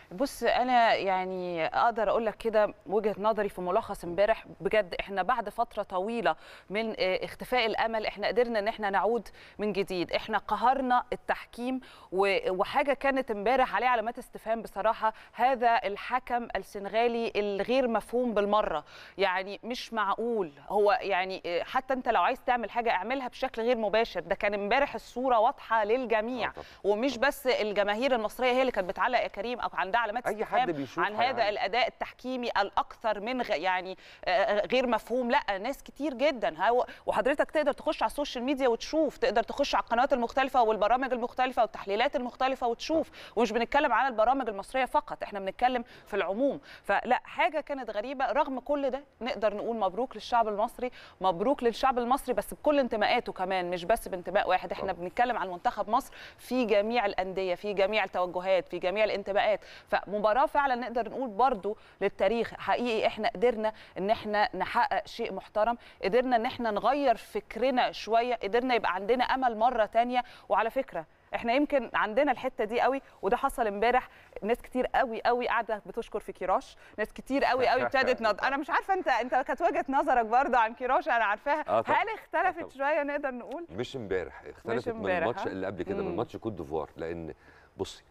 بص انا يعني اقدر اقول لك كده وجهه نظري في ملخص امبارح بجد احنا بعد فتره طويله من آه، اختفاء الامل احنا قدرنا ان احنا نعود من جديد احنا قهرنا التحكيم و- وحاجه كانت امبارح عليه علامات استفهام بصراحه هذا الحكم السنغالي الغير مفهوم بالمره يعني مش معقول هو يعني آه، حتى انت لو عايز تعمل حاجه اعملها بشكل غير مباشر ده كان امبارح الصوره واضحه للجميع آه طبعاً. ومش بس الجماهير المصريه هي اللي كانت بتعلق يا كريم او عندها علامات أي استفهام حد بيشوف عن هذا يعني. الاداء التحكيمي الاكثر من غ... يعني آه، غير مفهوم لا ناس كتير جدا هو وحضرتك تقدر تخش على السوشيال ميديا وتشوف تقدر تخش على القنوات المختلفه والبرامج المختلفه والتحليلات المختلفه وتشوف ومش بنتكلم على البرامج المصريه فقط احنا بنتكلم في العموم فلا حاجه كانت غريبه رغم كل ده نقدر نقول مبروك للشعب المصري مبروك للشعب المصري بس بكل انتماءاته كمان مش بس بانتماء واحد احنا طبعاً. بنتكلم عن منتخب مصر في جميع الانديه في جميع التوجهات في جميع الانتماءات فمباراه فعلا نقدر نقول برضو للتاريخ حقيقي احنا قدرنا ان احنا نحقق شيء محترم قدرنا ان احنا نغير فكرنا شويه قدرنا يبقى عندنا امل مره تانية وعلى فكره احنا يمكن عندنا الحته دي قوي وده حصل امبارح ناس كتير قوي قوي قاعده بتشكر في كيراش ناس كتير قوي قوي ابتدت نض... انا مش عارفه انت انت كانت وجهه نظرك برضه عن كيراش انا عارفاها آه طبعاً. هل آه اختلفت طبعاً. شويه نقدر نقول مش امبارح اختلفت من امبارح، الماتش ها؟ اللي قبل كده مم. من ماتش كوت ديفوار لان بصي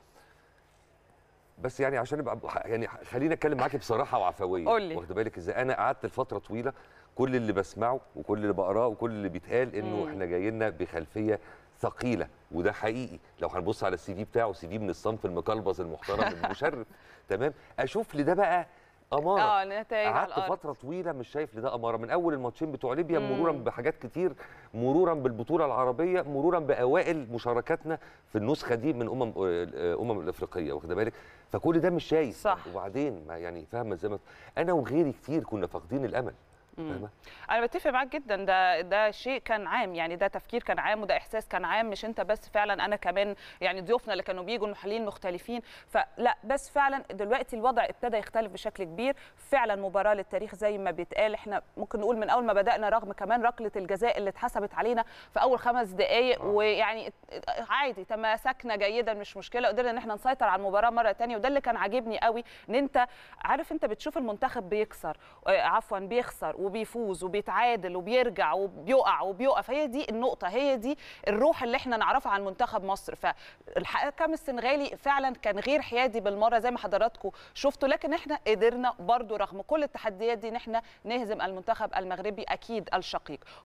بس يعني عشان ابقى يعني خليني اتكلم معاكي بصراحه وعفويه قول لي. واخده بالك ازاي انا قعدت لفتره طويله كل اللي بسمعه وكل اللي بقراه وكل اللي بيتقال انه مم. احنا جاي لنا بخلفيه ثقيله وده حقيقي لو هنبص على السي في بتاعه سي في من الصنف المقلبظ المحترم المشرف تمام اشوف لي ده بقى اماره اه نتائج على قعدت الارض فتره طويله مش شايف لده اماره من اول الماتشين بتوع ليبيا مم. مرورا بحاجات كتير مرورا بالبطوله العربيه مرورا باوائل مشاركاتنا في النسخه دي من امم الامم الافريقيه واخده بالك فكل ده مش شايف صح. طب وبعدين ما يعني فاهمه زي ما انا وغيري كتير كنا فاقدين الامل فاهمه انا بتفق معاك جدا ده ده شيء كان عام يعني ده تفكير كان عام وده احساس كان عام مش انت بس فعلا انا كمان يعني ضيوفنا اللي كانوا بيجوا محللين مختلفين فلا بس فعلا دلوقتي الوضع ابتدى يختلف بشكل كبير فعلا مباراه للتاريخ زي ما بيتقال احنا ممكن نقول من اول ما بدانا رغم كمان ركله الجزاء اللي اتحسبت علينا في اول خمس دقائق آه. ويعني عادي تماسكنا جيدا مش مشكله قدرنا ان احنا نسيطر على المباراه مره تانية وده اللي كان عاجبني قوي ان انت عارف انت بتشوف المنتخب بيكسر آه، عفوا بيخسر وبيفوز وبيتعادل وبيرجع وبيقع وبيقف هي دي النقطه هي دي الروح اللي احنا نعرفها عن منتخب مصر فالحكم السنغالي فعلا كان غير حيادي بالمره زي ما حضراتكم شفتوا لكن احنا قدرنا برضو رغم كل التحديات دي ان احنا نهزم المنتخب المغربي اكيد الشقيق